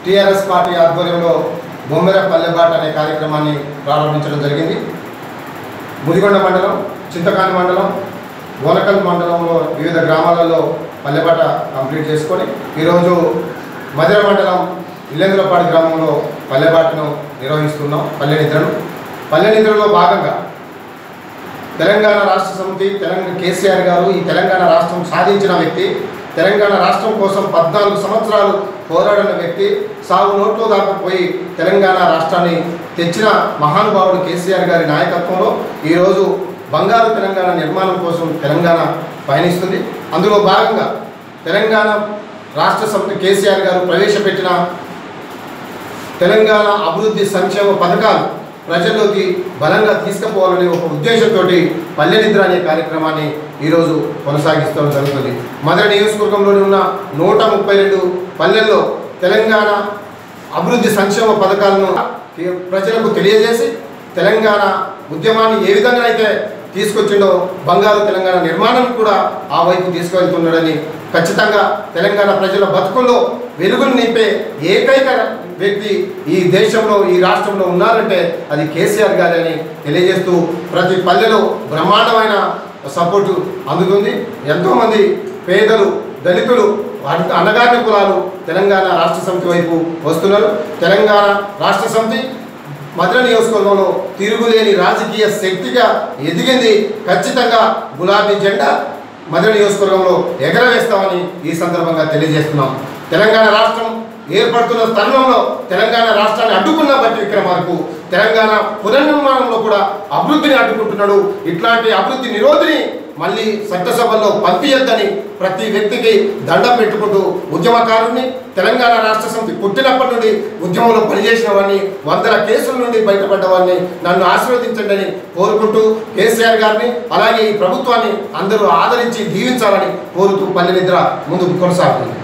TRS party ఆధ్వర్యంలో బొమ్మెర పల్లెబాట అనే కార్యక్రమాన్ని ప్రారంభించడం జరిగింది ముదిగొండ మండలం చింతకాని మండలం ఓనకల్ మండలంలో వివిధ గ్రామాలలో పల్లెబాట కంప్లీట్ చేసుకొని ఈరోజు మధిర మండలం ఇల్లెందులపాడు గ్రామంలో పల్లెబాటను నిర్వహిస్తున్నాం పల్లె నిద్రను పల్లె నిద్రలో భాగంగా తెలంగాణ రాష్ట్ర సమితి తెలంగాణ కేసీఆర్ గారు ఈ తెలంగాణ రాష్ట్రం సాధించిన వ్యక్తి తెలంగాణ రాష్ట్రం కోసం పద్నాలుగు సంవత్సరాలు పోరాడిన వ్యక్తి సాగు నోట్లో దాకా పోయి తెలంగాణ రాష్ట్రాన్ని తెచ్చిన మహానుభావుడు కేసీఆర్ గారి నాయకత్వంలో ఈరోజు బంగారు తెలంగాణ నిర్మాణం కోసం తెలంగాణ పయనిస్తుంది అందులో భాగంగా తెలంగాణ రాష్ట్ర సమితి కేసీఆర్ గారు ప్రవేశపెట్టిన తెలంగాణ అభివృద్ధి సంక్షేమ పథకాలు ప్రజల్లోకి బలంగా తీసుకుపోవాలనే ఒక ఉద్దేశంతో పల్లె నిద్ర అనే కార్యక్రమాన్ని ఈరోజు కొనసాగిస్తూ జరుగుతుంది మదన నియోజకవర్గంలోని ఉన్న నూట ముప్పై రెండు పల్లెల్లో తెలంగాణ అభివృద్ధి సంక్షేమ పథకాలను ప్రజలకు తెలియజేసి తెలంగాణ ఉద్యమాన్ని ఏ విధంగా అయితే తీసుకొచ్చిండో బంగారు తెలంగాణ నిర్మాణం కూడా ఆ వైపు తీసుకెళ్తున్నాడని ఖచ్చితంగా తెలంగాణ ప్రజల బతుకుల్లో వెలుగులు నింపే ఏకైక వ్యక్తి ఈ దేశంలో ఈ రాష్ట్రంలో ఉన్నారంటే అది కేసీఆర్ గారని తెలియజేస్తూ ప్రతి పల్లెలో బ్రహ్మాండమైన సపోర్టు అందుతుంది ఎంతోమంది పేదలు దళితులు అణ- అణగారిన కులాలు తెలంగాణ రాష్ట్ర సమితి వైపు వస్తున్నారు తెలంగాణ రాష్ట్ర సమితి మధుర నియోజకవర్గంలో తిరుగులేని రాజకీయ శక్తిగా ఎదిగింది ఖచ్చితంగా గులాబీ జెండా మధుర నియోజకవర్గంలో ఎగరవేస్తామని ఈ సందర్భంగా తెలియజేస్తున్నాం తెలంగాణ రాష్ట్రం ఏర్పడుతున్న తరుణంలో తెలంగాణ రాష్ట్రాన్ని అడ్డుకున్న బట్టి విక్రమార్కు తెలంగాణ పునర్నిర్మాణంలో కూడా అభివృద్ధిని అడ్డుకుంటున్నాడు ఇట్లాంటి అభివృద్ధి నిరోధిని మళ్ళీ చట్టసభల్లో పంపించద్దని ప్రతి వ్యక్తికి దండం పెట్టుకుంటూ ఉద్యమకారుణ్ణి తెలంగాణ రాష్ట్ర సమితి పుట్టినప్పటి నుండి ఉద్యమంలో పనిచేసిన వాడిని వందల కేసుల నుండి బయటపడ్డ వాడిని నన్ను ఆశీర్వదించండి అని కోరుకుంటూ కేసీఆర్ గారిని అలాగే ఈ ప్రభుత్వాన్ని అందరూ ఆదరించి దీవించాలని కోరుతూ పల్లె నిద్ర ముందుకు కొనసాగుతుంది